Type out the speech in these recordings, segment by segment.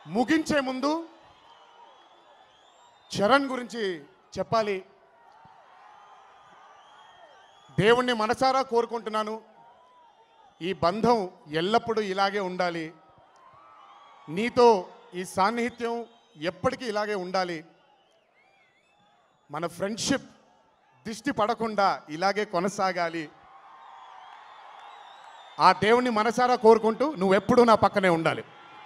ముగించే ముందు చరణ్ గురించి చెప్పాలి దేవుణ్ణి మనసారా కోరుకుంటున్నాను ఈ బంధం ఎల్లప్పుడూ ఇలాగే ఉండాలి నీతో ఈ సాన్నిహిత్యం ఎప్పటికీ ఇలాగే ఉండాలి మన ఫ్రెండ్షిప్ దిష్టి పడకుండా ఇలాగే కొనసాగాలి ఆ దేవుణ్ణి మనసారా కోరుకుంటూ నువ్వెప్పుడూ నా పక్కనే ఉండాలి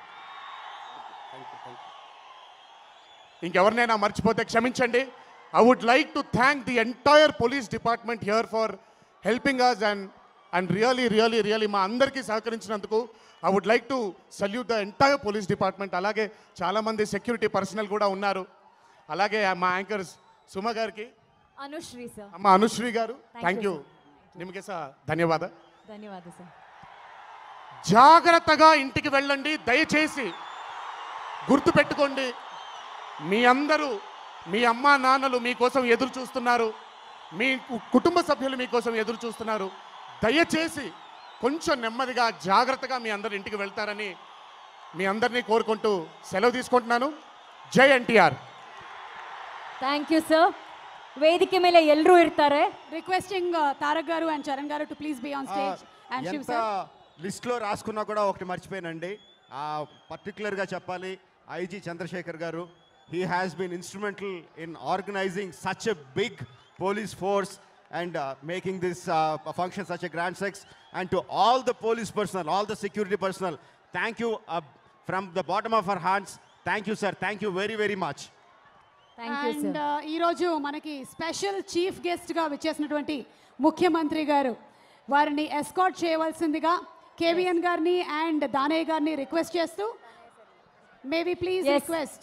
ఇంకెవరినైనా మర్చిపోతే క్షమించండి I would like to thank the entire police department here for helping us and and really really really మా అందరికీ సహకరించినందుకు I would like to salute the entire police department అలాగే చాలామంది సెక్యూరిటీ పర్సనల్ కూడా ఉన్నారు అలాగే మా యాంకర్స్ సుమ గారికి ಅನುಶ್ರೀ ಸರ್ అమ్మ అనుశ్రీ గారు Thank థ్యాంక్ యూ you, నిಮಗೆ సಹ ధన్యవాద ಧನ್ಯವಾದ ಸರ್ జాగ్రత్తగా ఇంటికి వెళ్ళండి దయచేసి గుర్తుపెట్టుకోండి మీ అందరూ మీ అమ్మా నాన్నలు మీకోసం ఎదురు చూస్తున్నారు మీ కు- కుటుంబ సభ్యులు మీకోసం ఎదురు చూస్తున్నారు దయచేసి కొంచెం నెమ్మదిగా జాగ్రత్తగా మీ అందరు ఇంటికి వెళ్తారని మీ అందరినీ కోరుకుంటూ సెలవు తీసుకుంటున్నాను జై ఎన్టీఆర్ ಥ್ಯಾಂಕ್ ಯು ಸರ್ ವೇದಿಕೆ ಮೇಲೆ ಎಲ್ಲರೂ ಇರ್ತಾರೆ రిక్వెస్టింగ్ తారక్ గారు అండ్ చరణ్ గారు to please be on stage and Shiv ఎంత సార్ లిస్ట్లో రాసుకున్నా కూడా ఒకటి మర్చిపోయానండి ఆ పర్టికులర్గా చెప్పాలి ఐజీ చంద్రశేఖర్ గారు he has been instrumental in organising such a big police force and making this function such a grand success and to all the police personnel all the security personnel thank you from the bottom of our hearts thank you sir thank you very very much thank you and sir ఈరోజు మనకి special chief గెస్ట్గా విచ్చేసినటువంటి ముఖ్యమంత్రి గారు వారిని escort చేయవలసిందిగా కేవీఎన్ గారిని and Danayya గారిని రిక్వెస్ట్ చేస్తూ maybe please Yes. Request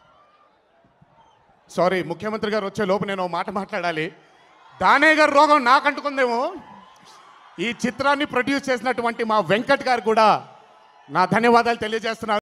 sorry ముఖ్యమంత్రి గారు వచ్చే లోపు నేను ఓ మాట మాట్లాడాలి దానే గారు రోగం నాకు అంటుకుందేమో ఈ చిత్రాన్ని ప్రొడ్యూస్ చేసినటువంటి మా వెంకట్ గారు కూడా నా ధన్యవాదాలు తెలియజేస్తున్నారు